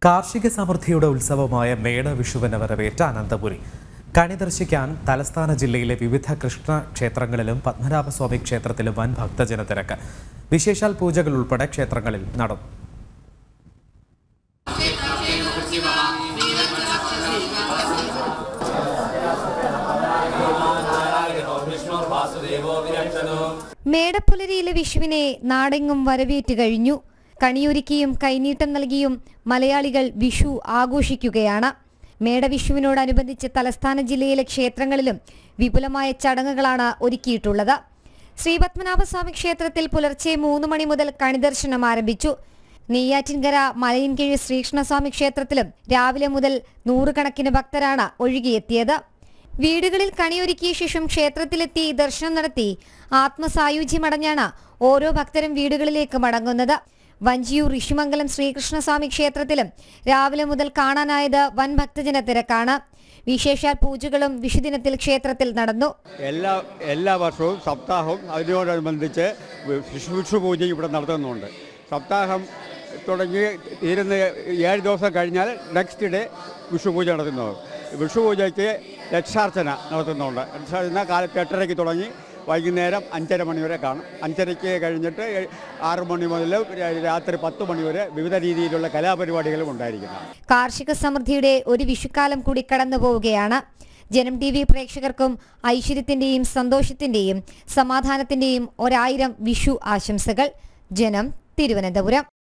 കാർഷിക സമൃദ്ധിയുടെ ഉത്സവമായ മേട വിഷുവിന് വരവേറ്റ അനന്തപുരി കണി ദർശിക്കാൻ തലസ്ഥാന ജില്ലയിലെ വിവിധ കൃഷ്ണ ക്ഷേത്രങ്ങളിലും പത്മനാഭസ്വാമി ക്ഷേത്രത്തിലും വൻ ഭക്തജന തിരക്ക് വിശേഷാൽ പൂജകൾ ഉൾപ്പെടെ ക്ഷേത്രങ്ങളിൽ നടന്നു മേടപ്പുലരിയിലെ വിഷുവിനെ നാടെങ്ങും വരവേറ്റ് കഴിഞ്ഞു കണിയൊരുക്കിയും കൈനീട്ടം നൽകിയും മലയാളികൾ വിഷു ആഘോഷിക്കുകയാണ് മേടവിഷുവിനോടനുബന്ധിച്ച് തലസ്ഥാന ജില്ലയിലെ ക്ഷേത്രങ്ങളിലും വിപുലമായ ചടങ്ങുകളാണ് ഒരുക്കിയിട്ടുള്ളത് ശ്രീപത്മനാഭസ്വാമി ക്ഷേത്രത്തിൽ പുലർച്ചെ മൂന്ന് മണി മുതൽ കണിദർശനം ആരംഭിച്ചു നെയ്യാറ്റിൻകര മലയിൻകീഴ് ശ്രീകൃഷ്ണസ്വാമി ക്ഷേത്രത്തിലും രാവിലെ മുതൽ നൂറുകണക്കിന് ഭക്തരാണ് ഒഴുകിയെത്തിയത് വീടുകളിൽ കണിയൊരുക്കിയ ശേഷം ക്ഷേത്രത്തിലെത്തി ദർശനം നടത്തി ആത്മസായുജ്യമടഞ്ഞാണ് ഓരോ ഭക്തരും വീടുകളിലേക്ക് മടങ്ങുന്നത് വഞ്ചിയൂർ ഋഷിമംഗലം ശ്രീകൃഷ്ണസ്വാമി ക്ഷേത്രത്തിലും രാവിലെ മുതൽ കാണാനായത് വൻ ഭക്തജന തിരക്കാണ് വിശേഷാൽ പൂജകളും വിഷുദിനത്തിൽ ക്ഷേത്രത്തിൽ നടന്നു എല്ലാ എല്ലാ വർഷവും സപ്താഹവും അതിനോടനുബന്ധിച്ച് വിഷു വിഷു പൂജ ഇവിടെ നടത്തുന്നുണ്ട് സപ്താഹം തുടങ്ങി തീരുന്ന ഏഴ് ദിവസം കഴിഞ്ഞാൽ നെക്സ്റ്റ് ഡേ വിഷു പൂജ നടത്തുന്നത് വിഷു പൂജയ്ക്ക് ലക്ഷാർച്ചന നടത്തുന്നുണ്ട് ലക്ഷാർച്ചന കാലത്ത് എട്ടരയ്ക്ക് തുടങ്ങി വൈകുന്നേരം അഞ്ചര മണി വരെ കാണും അഞ്ചരയ്ക്ക് കഴിഞ്ഞിട്ട് ഏ- ആറ് മണി മുതൽ രാത്രി പത്ത് മണി വരെ വിവിധ രീതിയിലുള്ള കലാപരിപാടികളും ഉണ്ടായിരിക്കുന്നതാണ് കാർഷിക സമൃദ്ധിയുടെ ഒരു വിഷുക്കാലം കൂടി കടന്നു പോവുകയാണ് ജനം ടി വി പ്രേക്ഷകർക്കും ഐശ്വര്യത്തിന്റെയും സന്തോഷത്തിന്റെയും സമാധാനത്തിന്റെയും ഒരായിരം വിഷു ആശംസകൾ ജനം തിരുവനന്തപുരം